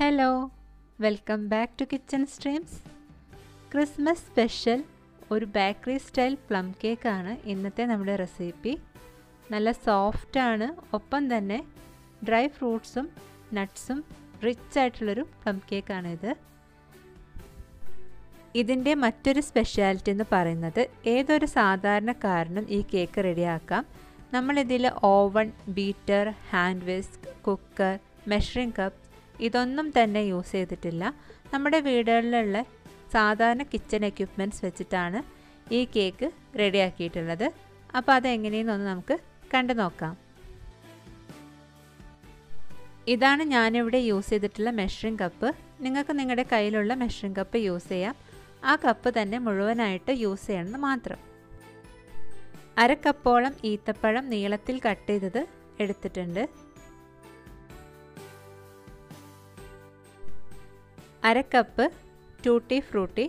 hello welcome back to Kitchen Streams Christmas special ഒരു bakery style plum കേക്കാണ് ഇന്നത്തെ നമ്മുടെ റെസിപ്പി നല്ല സോഫ്റ്റാണ് ഒപ്പം തന്നെ ഡ്രൈ ഫ്രൂട്ട്സും നട്ട്സും റിച്ച് ആയിട്ടുള്ളൊരു പ്ലം കേക്കാണിത് ഇതിൻ്റെ മറ്റൊരു സ്പെഷ്യാലിറ്റി എന്ന് പറയുന്നത് ഏതൊരു സാധാരണക്കാരനും ഈ കേക്ക് റെഡിയാക്കാം നമ്മളിതിൽ oven beater hand whisk cooker measuring cup ഇതൊന്നും തന്നെ യൂസ് ചെയ്തിട്ടില്ല നമ്മുടെ വീടുകളിലുള്ള സാധാരണ കിച്ചൺ എക്യുപ്മെൻറ്റ്സ് വെച്ചിട്ടാണ് ഈ കേക്ക് റെഡിയാക്കിയിട്ടുള്ളത് അപ്പോൾ അതെങ്ങനെയെന്നൊന്ന് നമുക്ക് കണ്ടു നോക്കാം ഇതാണ് ഞാനിവിടെ യൂസ് ചെയ്തിട്ടുള്ള മെഷറിംഗ് കപ്പ് നിങ്ങൾക്ക് നിങ്ങളുടെ കയ്യിലുള്ള മെഷറിംഗ് കപ്പ് യൂസ് ചെയ്യാം ആ കപ്പ് തന്നെ മുഴുവനായിട്ട് യൂസ് ചെയ്യണമെന്ന് മാത്രം അര കപ്പോളം ഈത്തപ്പഴം നീളത്തിൽ കട്ട് ചെയ്തത് എടുത്തിട്ടുണ്ട് അര കപ്പ് ടൂട്ടി ഫ്രൂട്ടി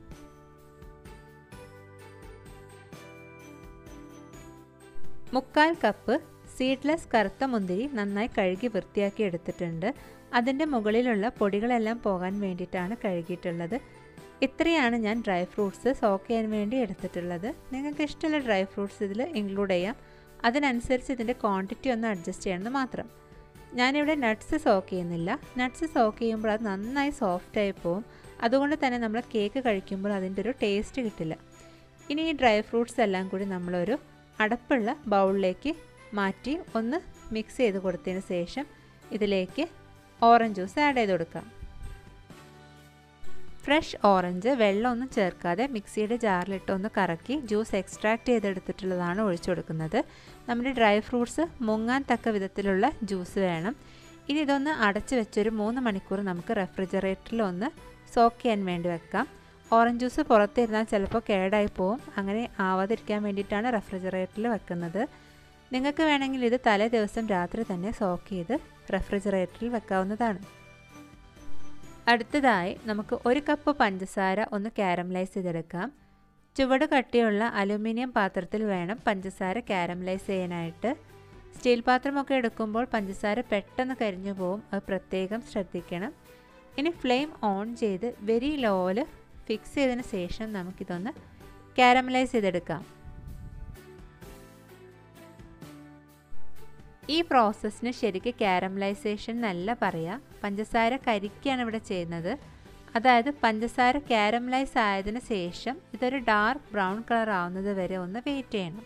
മുക്കാൽ കപ്പ് സീഡ്ലെസ് കറുത്ത മുന്തിരി നന്നായി കഴുകി വൃത്തിയാക്കി എടുത്തിട്ടുണ്ട് അതിൻ്റെ മുകളിലുള്ള പൊടികളെല്ലാം പോകാൻ വേണ്ടിയിട്ടാണ് കഴുകിയിട്ടുള്ളത് ഇത്രയാണ് ഞാൻ ഡ്രൈ ഫ്രൂട്ട്സ് സോക്ക് ചെയ്യാൻ വേണ്ടി എടുത്തിട്ടുള്ളത് നിങ്ങൾക്ക് ഇഷ്ടമുള്ള ഡ്രൈ ഫ്രൂട്ട്സ് ഇതിൽ ഇൻക്ലൂഡ് ചെയ്യാം അതിനനുസരിച്ച് ഇതിൻ്റെ ക്വാണ്ടിറ്റി ഒന്ന് അഡ്ജസ്റ്റ് ചെയ്യണമെന്ന് മാത്രം ഞാനിവിടെ നട്ട്സ് സോക്ക് ചെയ്യുന്നില്ല നട്ട്സ് സോക്ക് ചെയ്യുമ്പോൾ അത് നന്നായി സോഫ്റ്റായി പോവും അതുകൊണ്ട് തന്നെ നമ്മൾ കേക്ക് കഴിക്കുമ്പോൾ അതിൻ്റെ ഒരു ടേസ്റ്റ് കിട്ടില്ല ഇനി ഈ ഡ്രൈ ഫ്രൂട്ട്സ് എല്ലാം കൂടി നമ്മളൊരു അടപ്പുള്ള ബൗളിലേക്ക് മാറ്റി ഒന്ന് മിക്സ് ചെയ്ത് കൊടുത്തതിന് ശേഷം ഇതിലേക്ക് ഓറഞ്ച് ജ്യൂസ് ആഡ് ചെയ്ത് കൊടുക്കാം ഫ്രഷ് ഓറഞ്ച് വെള്ളമൊന്നും ചേർക്കാതെ മിക്സിയുടെ ജാറിലിട്ട് ഒന്ന് കറക്കി ജ്യൂസ് എക്സ്ട്രാക്ട് ചെയ്തെടുത്തിട്ടുള്ളതാണ് ഒഴിച്ചു കൊടുക്കുന്നത് നമ്മുടെ ഡ്രൈ ഫ്രൂട്ട്സ് മുങ്ങാൻ തക്ക വിധത്തിലുള്ള ജ്യൂസ് വേണം ഇനി ഇതൊന്ന് അടച്ചു വെച്ചൊരു മൂന്ന് മണിക്കൂർ നമുക്ക് റെഫ്രിജറേറ്ററിൽ ഒന്ന് സോക്ക് ചെയ്യാൻ വേണ്ടി വെക്കാം ഓറഞ്ച് ജ്യൂസ് പുറത്തിരുന്നാൽ ചിലപ്പോൾ കേടായി പോവും അങ്ങനെ ആവാതിരിക്കാൻ വേണ്ടിയിട്ടാണ് റെഫ്രിജറേറ്ററിൽ വെക്കുന്നത് നിങ്ങൾക്ക് വേണമെങ്കിൽ ഇത് തലേ ദിവസം രാത്രി തന്നെ സോക്ക് ചെയ്ത് റെഫ്രിജറേറ്ററിൽ വെക്കാവുന്നതാണ് അടുത്തതായി നമുക്ക് ഒരു കപ്പ് പഞ്ചസാര ഒന്ന് കാരമലൈസ് ചെയ്തെടുക്കാം ചുവട് കട്ടിയുള്ള അലുമിനിയം പാത്രത്തിൽ വേണം പഞ്ചസാര കാരമലൈസ് ചെയ്യാനായിട്ട് സ്റ്റീൽ പാത്രമൊക്കെ എടുക്കുമ്പോൾ പഞ്ചസാര പെട്ടെന്ന് കരിഞ്ഞു പോവും അത് പ്രത്യേകം ശ്രദ്ധിക്കണം ഇനി ഫ്ലെയിം ഓൺ ചെയ്ത് വെരി ലോയിൽ ഫിക്സ് ചെയ്തതിന് ശേഷം നമുക്കിതൊന്ന് കാരമലൈസ് ചെയ്തെടുക്കാം ഈ പ്രോസസ്സിന് ശരിക്കും കാരമലൈസേഷൻ എന്നല്ല പറയുക പഞ്ചസാര കരിക്കുകയാണ് ഇവിടെ ചെയ്യുന്നത് അതായത് പഞ്ചസാര കാരമലൈസ് ആയതിനു ശേഷം ഇതൊരു ഡാർക്ക് ബ്രൗൺ കളർ ആവുന്നത് വരെ ഒന്ന് വെയിറ്റ് ചെയ്യണം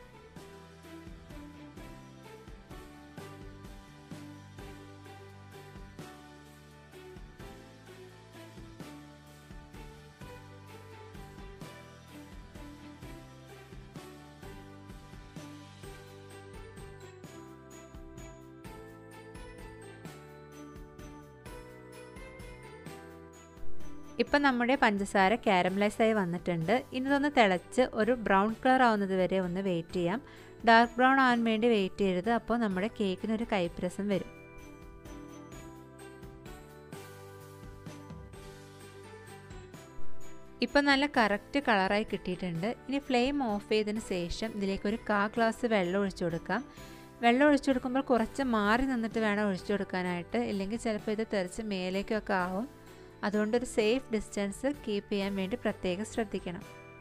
ഇപ്പം നമ്മുടെ പഞ്ചസാര കാരമലൈസ് ആയി വന്നിട്ടുണ്ട് ഇനി ഇതൊന്ന് തിളച്ച് ഒരു ബ്രൗൺ കളർ ആവുന്നത് വരെ ഒന്ന് വെയിറ്റ് ചെയ്യാം ഡാർക്ക് ബ്രൗൺ ആവാൻ വേണ്ടി വെയിറ്റ് ചെയ്യരുത് അപ്പോൾ നമ്മുടെ കേക്കിനൊരു കൈപ്രസം വരും ഇപ്പം നല്ല കറക്റ്റ് കളറായി കിട്ടിയിട്ടുണ്ട് ഇനി ഫ്ലെയിം ഓഫ് ചെയ്തതിന് ശേഷം ഇതിലേക്ക് ഒരു കാ ഗ്ലാസ് വെള്ളം ഒഴിച്ചു കൊടുക്കാം വെള്ളം ഒഴിച്ചു കൊടുക്കുമ്പോൾ കുറച്ച് മാറി നിന്നിട്ട് വേണം ഒഴിച്ചു കൊടുക്കാനായിട്ട് ഇല്ലെങ്കിൽ ചിലപ്പോൾ ഇത് തെറിച്ച് മേലേക്കൊക്കെ ആവും അതുകൊണ്ട് ഒരു സേഫ് ഡിസ്റ്റൻസ് കീപ്പ് ചെയ്യാൻ വേണ്ടി പ്രത്യേകം ശ്രദ്ധിക്കണം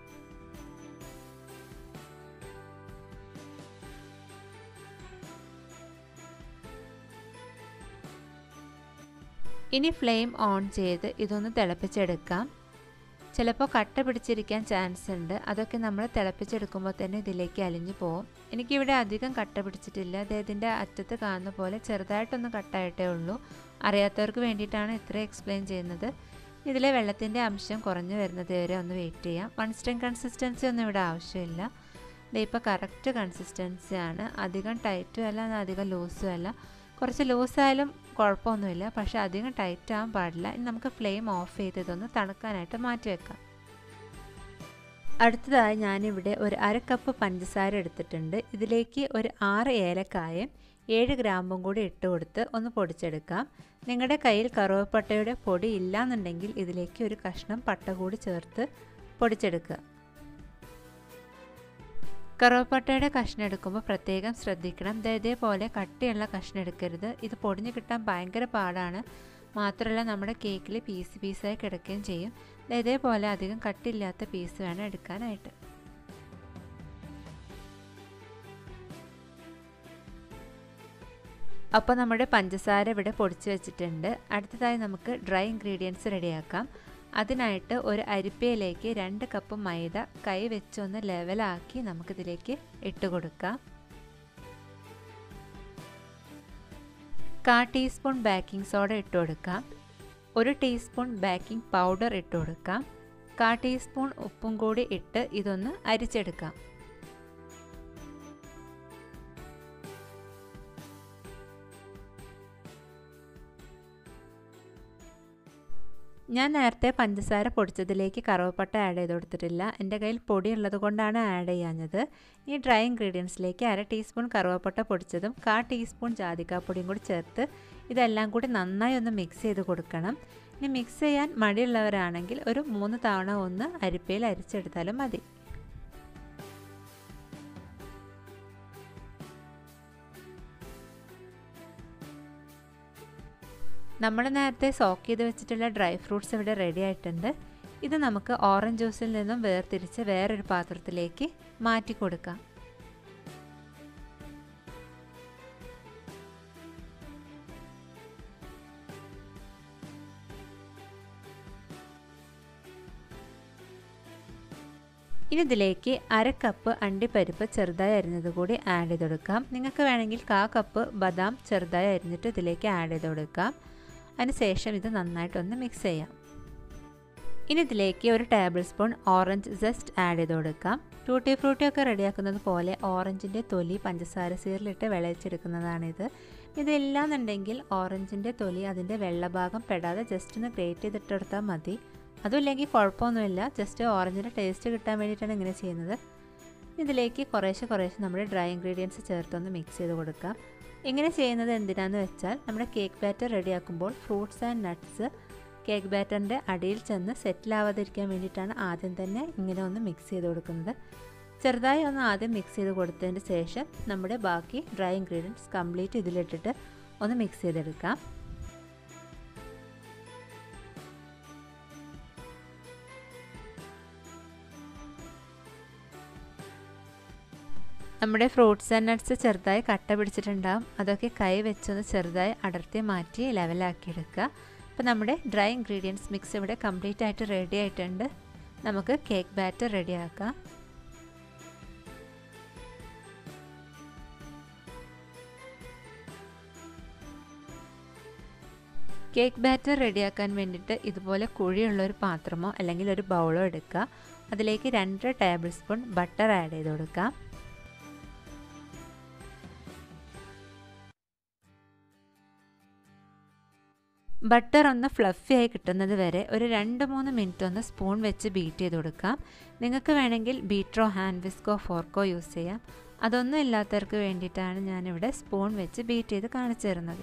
ഇനി ഫ്ലെയിം ഓൺ ചെയ്ത് ഇതൊന്ന് തിളപ്പിച്ചെടുക്കാം ചിലപ്പോൾ കട്ട പിടിച്ചിരിക്കാൻ ചാൻസ് ഉണ്ട് അതൊക്കെ നമ്മൾ തിളപ്പിച്ചെടുക്കുമ്പോൾ തന്നെ ഇതിലേക്ക് അലിഞ്ഞു പോകും എനിക്കിവിടെ അധികം കട്ട പിടിച്ചിട്ടില്ല അദ്ദേഹത്തിൻ്റെ അറ്റത്ത് കാണുന്ന പോലെ ചെറുതായിട്ടൊന്ന് കട്ടായിട്ടേ ഉള്ളൂ അറിയാത്തവർക്ക് വേണ്ടിയിട്ടാണ് ഇത്ര എക്സ്പ്ലെയിൻ ചെയ്യുന്നത് ഇതിലെ വെള്ളത്തിൻ്റെ അംശം കുറഞ്ഞു വരുന്നത് വരെ ഒന്ന് വെയിറ്റ് ചെയ്യാം വൺ സ്റ്റെൻ കൺസിസ്റ്റൻസി ഒന്നും ഇവിടെ ആവശ്യമില്ല ഇത് ഇപ്പോൾ കറക്റ്റ് കൺസിസ്റ്റൻസിയാണ് അധികം ടൈറ്റും അല്ല അധികം ലൂസും അല്ല കുറച്ച് ലൂസായാലും കുഴപ്പമൊന്നുമില്ല പക്ഷേ അധികം ടൈറ്റ് ആവാൻ പാടില്ല ഇനി നമുക്ക് ഫ്ലെയിം ഓഫ് ചെയ്ത് ഇതൊന്ന് തണുക്കാനായിട്ട് മാറ്റി വെക്കാം അടുത്തതായി ഞാനിവിടെ ഒരു അര കപ്പ് പഞ്ചസാര എടുത്തിട്ടുണ്ട് ഇതിലേക്ക് ഒരു ആറ് ഏലക്കായും ഏഴ് ഗ്രാമ്പും കൂടി ഇട്ട് കൊടുത്ത് ഒന്ന് പൊടിച്ചെടുക്കാം നിങ്ങളുടെ കയ്യിൽ കറുവപ്പട്ടയുടെ പൊടി ഇല്ലാന്നുണ്ടെങ്കിൽ ഇതിലേക്ക് ഒരു കഷ്ണം പട്ട കൂടി ചേർത്ത് പൊടിച്ചെടുക്കുക കറുവപ്പട്ടയുടെ കഷ്ണം എടുക്കുമ്പോൾ പ്രത്യേകം ശ്രദ്ധിക്കണം ദേ ഇതേപോലെ കട്ടിയുള്ള കഷ്ണം എടുക്കരുത് ഇത് പൊടിഞ്ഞു കിട്ടാൻ ഭയങ്കര പാടാണ് മാത്രമല്ല നമ്മുടെ കേക്കിൽ പീസ് പീസായി കിടക്കുകയും ചെയ്യും ഇതേപോലെ അധികം കട്ടില്ലാത്ത പീസ് വേണം എടുക്കാനായിട്ട് അപ്പോൾ നമ്മുടെ പഞ്ചസാര ഇവിടെ പൊടിച്ച് വെച്ചിട്ടുണ്ട് അടുത്തതായി നമുക്ക് ഡ്രൈ ഇൻഗ്രീഡിയൻസ് റെഡിയാക്കാം അതിനായിട്ട് ഒരു അരിപ്പയിലേക്ക് രണ്ട് കപ്പ് മൈദ കൈ വെച്ചൊന്ന് ലെവലാക്കി നമുക്കിതിലേക്ക് ഇട്ട് കൊടുക്കാം കാ ടീസ്പൂൺ ബേക്കിംഗ് സോഡ ഇട്ട് കൊടുക്കാം ഒരു ടീസ്പൂൺ ബേക്കിംഗ് പൗഡർ ഇട്ട് കൊടുക്കാം കാ ടീസ്പൂൺ ഉപ്പും കൂടി ഇട്ട് ഇതൊന്ന് അരിച്ചെടുക്കാം ഞാൻ നേരത്തെ പഞ്ചസാര പൊടിച്ചതിലേക്ക് കറുവപ്പട്ട ആഡ് ചെയ്ത് കൊടുത്തിട്ടില്ല എൻ്റെ കയ്യിൽ പൊടി ഉള്ളത് കൊണ്ടാണ് ആഡ് ചെയ്യാഞ്ഞത് ഈ ഡ്രൈ ഇൻഗ്രീഡിയൻസിലേക്ക് അര ടീസ്പൂൺ കറുവപ്പട്ട പൊടിച്ചതും കാ ടീസ്പൂൺ ജാതിക്കാപ്പൊടിയും കൂടി ചേർത്ത് ഇതെല്ലാം കൂടി നന്നായി ഒന്ന് മിക്സ് ചെയ്ത് കൊടുക്കണം ഇനി മിക്സ് ചെയ്യാൻ മടിയുള്ളവരാണെങ്കിൽ ഒരു മൂന്ന് തവണ ഒന്ന് അരിപ്പയിൽ അരിച്ചെടുത്താലും മതി നമ്മൾ നേരത്തെ സോക്ക് ചെയ്ത് വെച്ചിട്ടുള്ള ഡ്രൈ ഫ്രൂട്ട്സ് ഇവിടെ റെഡി ആയിട്ടുണ്ട് ഇത് നമുക്ക് ഓറഞ്ച് ജ്യൂസിൽ നിന്നും വേർതിരിച്ച് വേറൊരു പാത്രത്തിലേക്ക് മാറ്റി കൊടുക്കാം ഇനി ഇതിലേക്ക് അര കപ്പ് അണ്ടിപ്പരിപ്പ് ചെറുതായി അരിഞ്ഞത് കൂടി ആഡ് ചെയ്ത് കൊടുക്കാം നിങ്ങൾക്ക് വേണമെങ്കിൽ കാ കപ്പ് ബദാം ചെറുതായി അരിഞ്ഞിട്ട് ഇതിലേക്ക് ആഡ് ചെയ്ത് കൊടുക്കാം അതിനുശേഷം ഇത് നന്നായിട്ടൊന്ന് മിക്സ് ചെയ്യാം ഇനി ഇതിലേക്ക് ഒരു table spoon orange just add ചെയ്ത് കൊടുക്കാം ടൂട്ടി ഫ്രൂട്ടി ഒക്കെ റെഡിയാക്കുന്നത് പോലെ ഓറഞ്ചിൻ്റെ തൊലി പഞ്ചസാര സീറിലിട്ട് വിളയിച്ചെടുക്കുന്നതാണിത് ഇതില്ലാന്നുണ്ടെങ്കിൽ ഓറഞ്ചിൻ്റെ തൊലി അതിൻ്റെ വെള്ളഭാഗം പെടാതെ ജസ്റ്റ് ഒന്ന് ഗ്രേറ്റ് ചെയ്തിട്ടെടുത്താൽ മതി അതുമില്ലെങ്കിൽ കുഴപ്പമൊന്നുമില്ല ജസ്റ്റ് ഓറഞ്ചിൻ്റെ ടേസ്റ്റ് കിട്ടാൻ വേണ്ടിയിട്ടാണ് ഇങ്ങനെ ചെയ്യുന്നത് ഇതിലേക്ക് കുറേശ്ശെ കുറേശ്ശെ നമ്മുടെ ഡ്രൈ ഇൻഗ്രീഡിയൻസ് ചേർത്തൊന്ന് മിക്സ് ചെയ്ത് കൊടുക്കാം ഇങ്ങനെ ചെയ്യുന്നത് എന്തിനാന്ന് വെച്ചാൽ നമ്മുടെ കേക്ക് ബാറ്റർ റെഡിയാക്കുമ്പോൾ ഫ്രൂട്ട്സ് ആൻഡ് നട്ട്സ് കേക്ക് ബാറ്ററിൻ്റെ അടിയിൽ ചെന്ന് സെറ്റിലാവാതിരിക്കാൻ വേണ്ടിയിട്ടാണ് ആദ്യം തന്നെ ഇങ്ങനെ ഒന്ന് മിക്സ് ചെയ്ത് കൊടുക്കുന്നത് ചെറുതായി ഒന്ന് ആദ്യം മിക്സ് ചെയ്ത് കൊടുത്തതിന് ശേഷം നമ്മുടെ ബാക്കി ഡ്രൈ ഇൻഗ്രീഡിയൻസ് കംപ്ലീറ്റ് ഇതിലിട്ടിട്ട് ഒന്ന് മിക്സ് ചെയ്തെടുക്കാം നമ്മുടെ ഫ്രൂട്ട്സ് ആൻഡ് നട്ട്സ് ചെറുതായി കട്ട പിടിച്ചിട്ടുണ്ടാകും അതൊക്കെ കൈ വെച്ചൊന്ന് ചെറുതായി അടർത്തി മാറ്റി ലെവലാക്കി എടുക്കുക അപ്പോൾ നമ്മുടെ ഡ്രൈ ഇൻഗ്രീഡിയൻസ് മിക്സ് ഇവിടെ കംപ്ലീറ്റ് ആയിട്ട് റെഡി ആയിട്ടുണ്ട് നമുക്ക് കേക്ക് ബാറ്റർ റെഡിയാക്കാം കേക്ക് ബാറ്റർ റെഡിയാക്കാൻ വേണ്ടിയിട്ട് ഇതുപോലെ കുഴിയുള്ള ഒരു പാത്രമോ അല്ലെങ്കിൽ ഒരു ബൗളോ എടുക്കുക അതിലേക്ക് രണ്ട് ടേബിൾ സ്പൂൺ ബട്ടർ ആഡ് ചെയ്ത് കൊടുക്കാം ബട്ടർ ഒന്ന് ഫ്ലഫി ആയി കിട്ടുന്നത് വരെ ഒരു രണ്ട് മൂന്ന് മിനിറ്റ് ഒന്ന് സ്പൂൺ വെച്ച് ബീറ്റ് ചെയ്ത് കൊടുക്കാം നിങ്ങൾക്ക് വേണമെങ്കിൽ ബീറ്ററോ ഹാൻഡ് വിസ്കോ ഫോർക്കോ യൂസ് ചെയ്യാം അതൊന്നും ഇല്ലാത്തവർക്ക് വേണ്ടിയിട്ടാണ് ഞാനിവിടെ സ്പൂൺ വെച്ച് ബീറ്റ് ചെയ്ത് കാണിച്ചു തരുന്നത്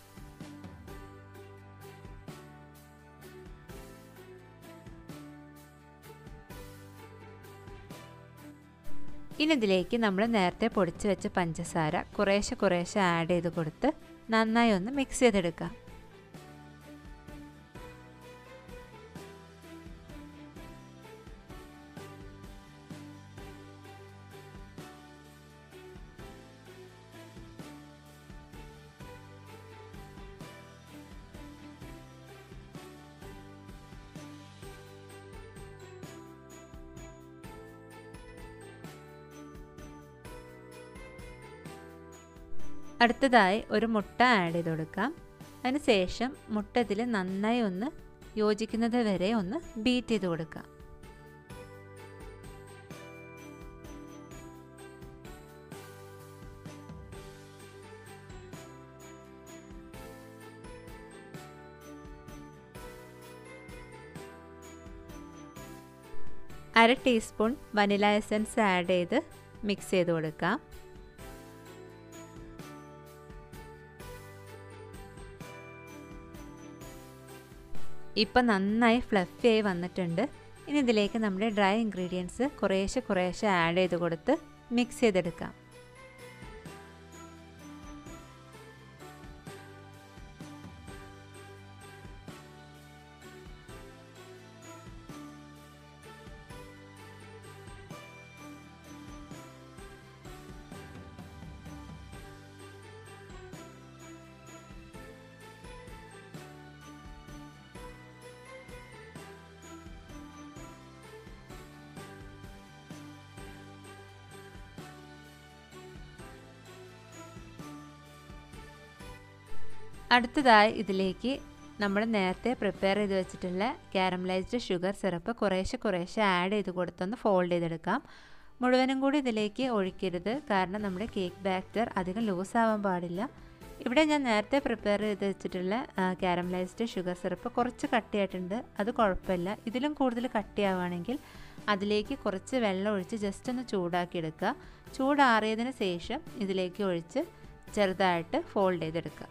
ഇനി ഇതിലേക്ക് നമ്മൾ നേരത്തെ പൊടിച്ച് വെച്ച പഞ്ചസാര കുറേശ്ശെ കുറേശ്ശെ ആഡ് ചെയ്ത് കൊടുത്ത് നന്നായി ഒന്ന് മിക്സ് ചെയ്തെടുക്കാം അടുത്തതായി ഒരു മുട്ട ആഡ് ചെയ്ത് കൊടുക്കാം അതിനുശേഷം മുട്ട ഇതിൽ നന്നായി ഒന്ന് യോജിക്കുന്നത് വരെ ഒന്ന് ബീറ്റ് ചെയ്ത് കൊടുക്കാം അര ടീസ്പൂൺ വനില എസൻസ് ആഡ് ചെയ്ത് മിക്സ് ചെയ്ത് കൊടുക്കാം ഇപ്പം നന്നായി ഫ്ലഫി ആയി വന്നിട്ടുണ്ട് ഇനി ഇതിലേക്ക് നമ്മുടെ ഡ്രൈ ഇൻഗ്രീഡിയൻസ് കുറേശ്ശെ കുറേശ്ശെ ആഡ് ചെയ്ത് കൊടുത്ത് മിക്സ് ചെയ്തെടുക്കാം അടുത്തതായി ഇതിലേക്ക് നമ്മൾ നേരത്തെ പ്രിപ്പയർ ചെയ്ത് വെച്ചിട്ടുള്ള കാരമലൈസ്ഡ് ഷുഗർ സിറപ്പ് കുറേശ്ശെ കുറേശ്ശെ ആഡ് ചെയ്ത് കൊടുത്തൊന്ന് ഫോൾഡ് ചെയ്തെടുക്കാം മുഴുവനും കൂടി ഇതിലേക്ക് ഒഴിക്കരുത് കാരണം നമ്മുടെ കേക്ക് ബാറ്റർ അധികം ലൂസ് ആവാൻ പാടില്ല ഇവിടെ ഞാൻ നേരത്തെ പ്രിപ്പയർ ചെയ്ത് വെച്ചിട്ടുള്ള കാരമലൈസ്ഡ് ഷുഗർ സിറപ്പ് കുറച്ച് കട്ടിയായിട്ടുണ്ട് അത് കുഴപ്പമില്ല ഇതിലും കൂടുതൽ കട്ടിയാവുകയാണെങ്കിൽ അതിലേക്ക് കുറച്ച് വെള്ളം ഒഴിച്ച് ജസ്റ്റ് ഒന്ന് ചൂടാക്കി എടുക്കുക ചൂടാറിയതിന് ശേഷം ഇതിലേക്ക് ഒഴിച്ച് ചെറുതായിട്ട് ഫോൾഡ് ചെയ്തെടുക്കുക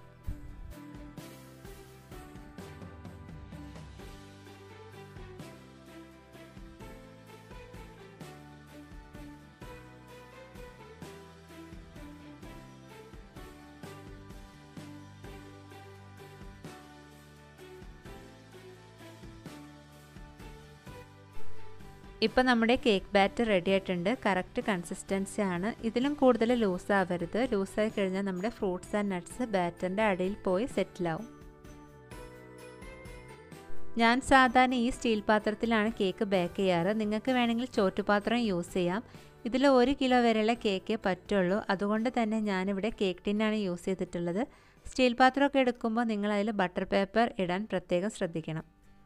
ഇപ്പോൾ നമ്മുടെ കേക്ക് ബാറ്റർ റെഡി ആയിട്ടുണ്ട് കറക്റ്റ് കൺസിസ്റ്റൻസി ആണ് ഇതിലും കൂടുതൽ ലൂസ് ആവരുത് ലൂസായി കഴിഞ്ഞാൽ നമ്മുടെ ഫ്രൂട്ട്സ് ആൻഡ് നട്ട്സ് ബാറ്ററിൻ്റെ അടിയിൽ പോയി സെറ്റിലാവും ഞാൻ സാധാരണ ഈ സ്റ്റീൽ പാത്രത്തിലാണ് കേക്ക് ബേക്ക് ചെയ്യാറ് നിങ്ങൾക്ക് വേണമെങ്കിൽ ചോറ്റുപാത്രം യൂസ് ചെയ്യാം ഇതിൽ ഒരു കിലോ വരെയുള്ള കേക്കേ പറ്റുള്ളൂ അതുകൊണ്ട് തന്നെ ഞാനിവിടെ കേക്ക് ടിന്നാണ് യൂസ് ചെയ്തിട്ടുള്ളത് സ്റ്റീൽ പാത്രമൊക്കെ എടുക്കുമ്പോൾ നിങ്ങൾ അതിൽ ബട്ടർ പേപ്പർ ഇടാൻ പ്രത്യേകം ശ്രദ്ധിക്കണം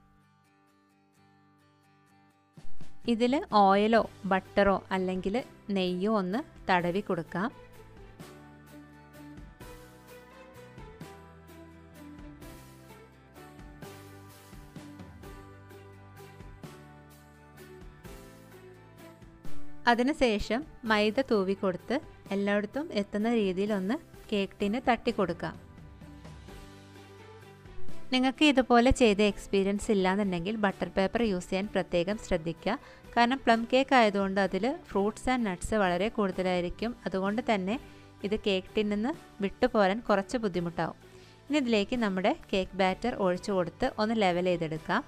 ഇതിൽ ഓയിലോ ബട്ടറോ അല്ലെങ്കിൽ നെയ്യോ ഒന്ന് തടവി കൊടുക്കാം അതിനുശേഷം മൈദ തൂവി കൊടുത്ത് എല്ലായിടത്തും എത്തുന്ന രീതിയിലൊന്ന് കേക്ക് ടിന് തട്ടി കൊടുക്കാം നിങ്ങൾക്ക് ഇതുപോലെ ചെയ്ത എക്സ്പീരിയൻസ് ഇല്ലാന്നുണ്ടെങ്കിൽ ബട്ടർ പേപ്പർ യൂസ് ചെയ്യാൻ പ്രത്യേകം ശ്രദ്ധിക്കുക കാരണം പ്ലം കേക്ക് ആയതുകൊണ്ട് അതിൽ ഫ്രൂട്ട്സ് ആൻഡ് നട്ട്സ് വളരെ കൂടുതലായിരിക്കും അതുകൊണ്ട് തന്നെ ഇത് കേക്ക് ടിന്നിൽ നിന്ന് വിട്ടുപോരാൻ കുറച്ച് ബുദ്ധിമുട്ടാവും ഇനി ഇതിലേക്ക് നമ്മുടെ കേക്ക് ബാറ്റർ ഒഴിച്ചു കൊടുത്ത് ഒന്ന് ലെവൽ ചെയ്തെടുക്കാം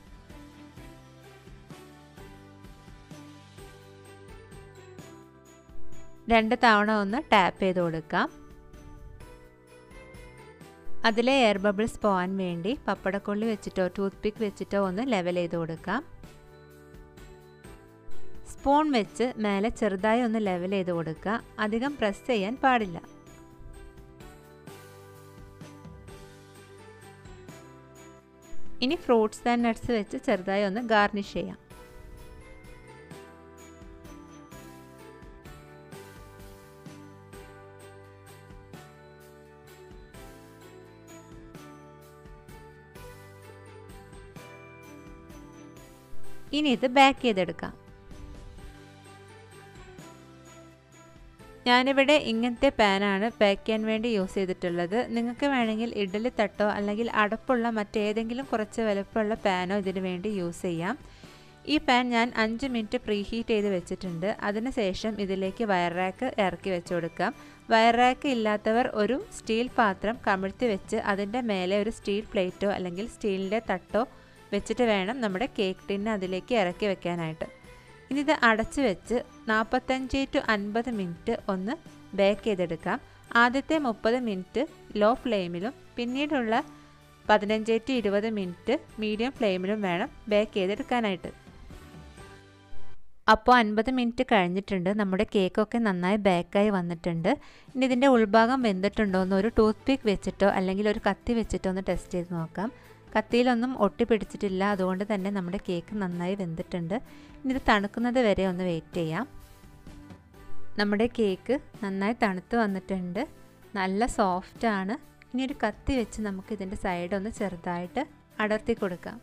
രണ്ട് തവണ ഒന്ന് ടാപ്പ് ചെയ്ത് കൊടുക്കാം അതിലെ എയർ ബബിൾസ് പോകാൻ വേണ്ടി പപ്പടക്കൊള്ളി വെച്ചിട്ടോ ടൂത്ത് പിക്ക് വെച്ചിട്ടോ ഒന്ന് ലെവൽ ചെയ്ത് കൊടുക്കാം സ്പൂൺ വെച്ച് മേലെ ചെറുതായി ഒന്ന് ലെവൽ ചെയ്ത് കൊടുക്കുക അധികം പ്രസ് ചെയ്യാൻ പാടില്ല ഇനി ഫ്രൂട്ട്സ് ആൻഡ് നട്ട്സ് വെച്ച് ചെറുതായി ഒന്ന് ഗാർണിഷ് ചെയ്യാം ഇനി ഇത് ബാക്ക് ചെയ്തെടുക്കാം ഞാനിവിടെ ഇങ്ങനത്തെ പാനാണ് ബേക്ക് ചെയ്യാൻ വേണ്ടി യൂസ് ചെയ്തിട്ടുള്ളത് നിങ്ങൾക്ക് വേണമെങ്കിൽ ഇഡ്ഡലി തട്ടോ അല്ലെങ്കിൽ അടപ്പുള്ള മറ്റേതെങ്കിലും കുറച്ച് വലുപ്പമുള്ള പാനോ ഇതിനു വേണ്ടി യൂസ് ചെയ്യാം ഈ പാൻ ഞാൻ അഞ്ച് മിനിറ്റ് പ്രീ ഹീറ്റ് ചെയ്ത് വെച്ചിട്ടുണ്ട് അതിനുശേഷം ഇതിലേക്ക് വയർ റാക്ക് ഇറക്കി വെച്ച് കൊടുക്കാം വയർ റാക്ക് ഇല്ലാത്തവർ ഒരു സ്റ്റീൽ പാത്രം കമിഴ്ത്തി വെച്ച് അതിൻ്റെ മേലെ ഒരു സ്റ്റീൽ പ്ലേറ്റോ അല്ലെങ്കിൽ സ്റ്റീലിൻ്റെ തട്ടോ വെച്ചിട്ട് വേണം നമ്മുടെ കേക്ക് ടിന്ന് അതിലേക്ക് ഇറക്കി വെക്കാനായിട്ട് ഇനി ഇത് അടച്ച് വെച്ച് നാൽപ്പത്തഞ്ച് ടു അൻപത് മിനിറ്റ് ഒന്ന് ബേക്ക് ചെയ്തെടുക്കാം ആദ്യത്തെ മുപ്പത് മിനിറ്റ് ലോ ഫ്ലെയിമിലും പിന്നീടുള്ള പതിനഞ്ച് ടു ഇരുപത് മിനിറ്റ് മീഡിയം ഫ്ലെയിമിലും വേണം ബേക്ക് ചെയ്തെടുക്കാനായിട്ട് അപ്പോൾ അൻപത് മിനിറ്റ് കഴിഞ്ഞിട്ടുണ്ട് നമ്മുടെ കേക്കൊക്കെ നന്നായി ബേക്കായി വന്നിട്ടുണ്ട് ഇനി ഇതിൻ്റെ ഉൾഭാഗം വെന്തിട്ടുണ്ടോ എന്ന് ഒരു ടൂത്ത് പിക്ക് വെച്ചിട്ടോ അല്ലെങ്കിൽ ഒരു കത്തി വെച്ചിട്ടോ ഒന്ന് ടെസ്റ്റ് ചെയ്ത് നോക്കാം കത്തിയിലൊന്നും ഒട്ടിപ്പിടിച്ചിട്ടില്ല അതുകൊണ്ട് തന്നെ നമ്മുടെ കേക്ക് നന്നായി വെന്തിട്ടുണ്ട് ഇനി ഇത് തണുക്കുന്നത് വരെ ഒന്ന് വെയിറ്റ് ചെയ്യാം നമ്മുടെ കേക്ക് നന്നായി തണുത്ത് വന്നിട്ടുണ്ട് നല്ല സോഫ്റ്റാണ് ഇനി ഒരു കത്തി വെച്ച് നമുക്ക് ഇതിൻ്റെ സൈഡ് ഒന്ന് ചെറുതായിട്ട് അടർത്തി കൊടുക്കാം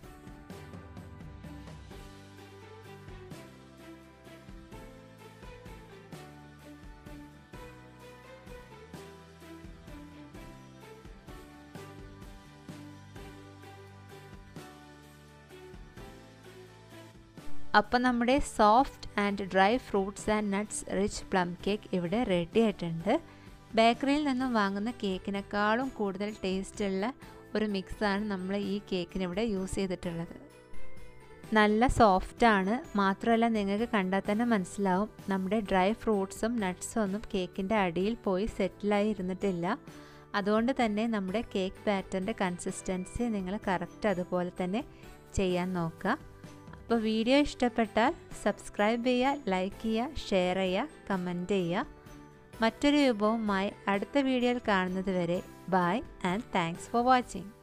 അപ്പോൾ നമ്മുടെ soft and dry fruits and nuts rich plum cake ഇവിടെ റെഡി ആയിട്ടുണ്ട് ബേക്കറിയിൽ നിന്നും വാങ്ങുന്ന കേക്കിനേക്കാളും കൂടുതൽ ടേസ്റ്റുള്ള ഒരു മിക്സാണ് നമ്മൾ ഈ കേക്കിന് ഇവിടെ യൂസ് ചെയ്തിട്ടുള്ളത് നല്ല സോഫ്റ്റാണ് മാത്രമല്ല നിങ്ങൾക്ക് കണ്ടാൽ തന്നെ മനസ്സിലാവും നമ്മുടെ ഡ്രൈ ഫ്രൂട്ട്സും നട്ട്സും ഒന്നും കേക്കിൻ്റെ അടിയിൽ പോയി സെറ്റിലായി ഇരുന്നിട്ടില്ല അതുകൊണ്ട് തന്നെ നമ്മുടെ കേക്ക് ബാറ്ററിൻ്റെ കൺസിസ്റ്റൻസി നിങ്ങൾ കറക്റ്റ് അതുപോലെ തന്നെ ചെയ്യാൻ നോക്കുക അപ്പോൾ വീഡിയോ ഇഷ്ടപ്പെട്ടാൽ സബ്സ്ക്രൈബ് ചെയ്യുക ലൈക്ക് ചെയ്യുക ഷെയർ ചെയ്യുക കമൻറ്റ് ചെയ്യുക മറ്റൊരു വിഭവവുമായി അടുത്ത വീഡിയോയിൽ കാണുന്നത് വരെ bye and thanks for watching